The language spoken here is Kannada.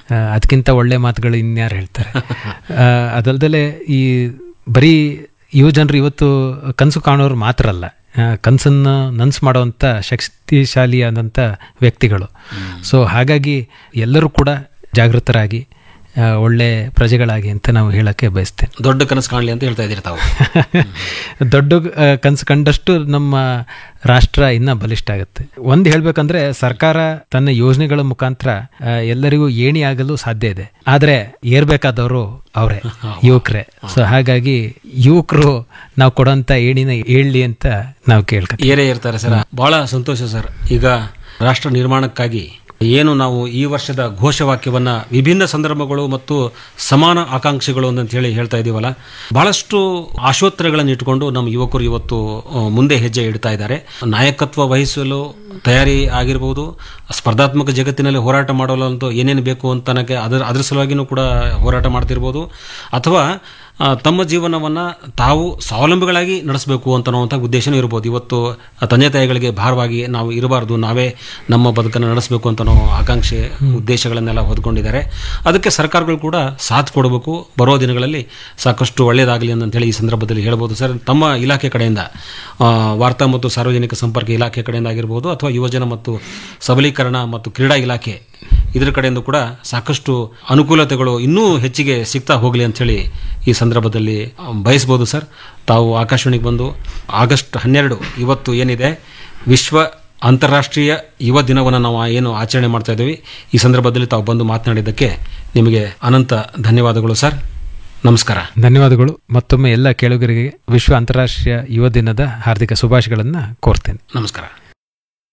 ಅದಕ್ಕಿಂತ ಒಳ್ಳೆ ಮಾತುಗಳು ಇನ್ಯಾರು ಹೇಳ್ತಾರೆ ಆ, ಅದಲ್ದಲೆ ಈ ಬರೀ ಯುವ ಜನರು ಇವತ್ತು ಕನಸು ಕಾಣೋರು ಮಾತ್ರ ಅಲ್ಲ ಆ, ಕನಸನ್ನು ನನ್ಸು ಮಾಡುವಂಥ ಶಕ್ತಿಶಾಲಿಯಾದಂಥ ವ್ಯಕ್ತಿಗಳು ಸೊ ಹಾಗಾಗಿ ಎಲ್ಲರೂ ಕೂಡ ಜಾಗೃತರಾಗಿ ಆ, ಒಳ್ಳೆ ಪ್ರಜೆಗಳಾಗಿ ಅಂತ ನಾವು ಹೇಳಕ್ಕೆ ಬಯಸ್ತೇನೆ ದೊಡ್ಡ ಕನಸು ಕಾಣಲಿ ಅಂತ ಹೇಳ್ತಾ ಇದ್ದೀರಿ ತಾವು ದೊಡ್ಡ ಆ, ಕನಸು ಕಂಡಷ್ಟು ನಮ್ಮ ರಾಷ್ಟ್ರ ಇನ್ನ ಬಲಿಷ್ಠ ಆಗುತ್ತೆ ಒಂದು ಹೇಳ್ಬೇಕಂದ್ರೆ ಸರ್ಕಾರ ತನ್ನ ಯೋಜನೆಗಳ ಮುಖಾಂತರ ಆ, ಎಲ್ಲರಿಗೂ ಏಣಿ ಆಗಲು ಸಾಧ್ಯ ಇದೆ ಆದ್ರೆ ಏರ್ಬೇಕಾದವರು ಅವರೇ ಯುವಕರೇ ಸೊ ಹಾಗಾಗಿ ಯುವಕರು ನಾವು ಕೊಡೋಂಥ ಏಣಿನ ಏಳ್ಲಿ ಅಂತ ನಾವು ಕೇಳ್ಕ ಏರೇ ಇರ್ತಾರೆ ಸರ್ ಬಹಳ ಸಂತೋಷ ಸರ್ ಈಗ ರಾಷ್ಟ್ರ ನಿರ್ಮಾಣಕ್ಕಾಗಿ ಏನು ನಾವು ಈ ವರ್ಷದ ಘೋಷವಾಕ್ಯವನ್ನ ವಿಭಿನ್ನ ಸಂದರ್ಭಗಳು ಮತ್ತು ಸಮಾನ ಆಕಾಂಕ್ಷೆಗಳು ಅಂತ ಹೇಳಿ ಹೇಳ್ತಾ ಇದೀವಲ್ಲ ಬಹಳಷ್ಟು ಆಶೋತ್ತರಗಳನ್ನು ಇಟ್ಕೊಂಡು ನಮ್ಮ ಯುವಕರು ಇವತ್ತು ಆ, ಮುಂದೆ ಹೆಜ್ಜೆ ಇಡ್ತಾ ಇದ್ದಾರೆ ನಾಯಕತ್ವ ವಹಿಸಲು ತಯಾರಿ ಆಗಿರ್ಬೋದು ಸ್ಪರ್ಧಾತ್ಮಕ ಜಗತ್ತಿನಲ್ಲಿ ಹೋರಾಟ ಮಾಡಲು ಅಂತೂ ಏನೇನು ಬೇಕು ಅಂತ ನನಗೆ ಅದರ ಅದ್ರ ಸಲುವಾಗಿನೂ ಕೂಡ ಹೋರಾಟ ಮಾಡ್ತಿರ್ಬೋದು ಅಥವಾ ಆ, ತಮ್ಮ ಜೀವನವನ್ನು ತಾವು ಸ್ವಾವಲಂಬಿಗಳಾಗಿ ನಡೆಸಬೇಕು ಅಂತನ್ನುವಂಥ ಉದ್ದೇಶನೂ ಇರ್ಬೋದು ಇವತ್ತು ತಂದೆ ತಾಯಿಗಳಿಗೆ ಭಾರವಾಗಿ ನಾವು ಇರಬಾರ್ದು ನಾವೇ ನಮ್ಮ ಬದುಕನ್ನು ನಡೆಸಬೇಕು ಅಂತನೋ ಆಕಾಂಕ್ಷೆ ಉದ್ದೇಶಗಳನ್ನೆಲ್ಲ ಹೊದ್ಕೊಂಡಿದ್ದಾರೆ ಅದಕ್ಕೆ ಸರ್ಕಾರಗಳು ಕೂಡ ಸಾಥ್ ಕೊಡಬೇಕು ಬರೋ ದಿನಗಳಲ್ಲಿ ಸಾಕಷ್ಟು ಒಳ್ಳೆಯದಾಗಲಿ ಅಂತೇಳಿ ಈ ಸಂದರ್ಭದಲ್ಲಿ ಹೇಳ್ಬೋದು ಸರ್ ತಮ್ಮ ಇಲಾಖೆ ಕಡೆಯಿಂದ ಆ, ವಾರ್ತಾ ಮತ್ತು ಸಾರ್ವಜನಿಕ ಸಂಪರ್ಕ ಇಲಾಖೆ ಕಡೆಯಿಂದ ಆಗಿರ್ಬೋದು ಅಥವಾ ಯುವಜನ ಮತ್ತು ಸಬಲೀಕರಣ ಮತ್ತು ಕ್ರೀಡಾ ಇಲಾಖೆ ಇದರ ಕಡೆಯಿಂದ ಕೂಡ ಸಾಕಷ್ಟು ಅನುಕೂಲತೆಗಳು ಇನ್ನೂ ಹೆಚ್ಚಿಗೆ ಸಿಗ್ತಾ ಹೋಗಲಿ ಅಂಥೇಳಿ ಈ ಸಂದರ್ಭದಲ್ಲಿ ಆ, ಬಯಸ್ಬೋದು ಸರ್ ತಾವು ಆಕಾಶವಾಣಿಗೆ ಬಂದು ಆಗಸ್ಟ್ ಹನ್ನೆರಡು ಇವತ್ತು ಏನಿದೆ ವಿಶ್ವ ಅಂತಾರಾಷ್ಟ್ರೀಯ ಯುವ ದಿನವನ್ನು ನಾವು ಏನು ಆಚರಣೆ ಮಾಡ್ತಾ ಇದ್ದೀವಿ ಈ ಸಂದರ್ಭದಲ್ಲಿ ತಾವು ಬಂದು ಮಾತನಾಡಿದ್ದಕ್ಕೆ ನಿಮಗೆ ಅನಂತ ಧನ್ಯವಾದಗಳು ಸರ್ ನಮಸ್ಕಾರ ಧನ್ಯವಾದಗಳು ಮತ್ತೊಮ್ಮೆ ಎಲ್ಲ ಕೇಳುಗರಿಗೆ ವಿಶ್ವ ಅಂತಾರಾಷ್ಟ್ರೀಯ ಯುವ ದಿನದ ಹಾರ್ದಿಕ ಶುಭಾಶಯಗಳನ್ನು ಕೋರ್ತೇನೆ ನಮಸ್ಕಾರ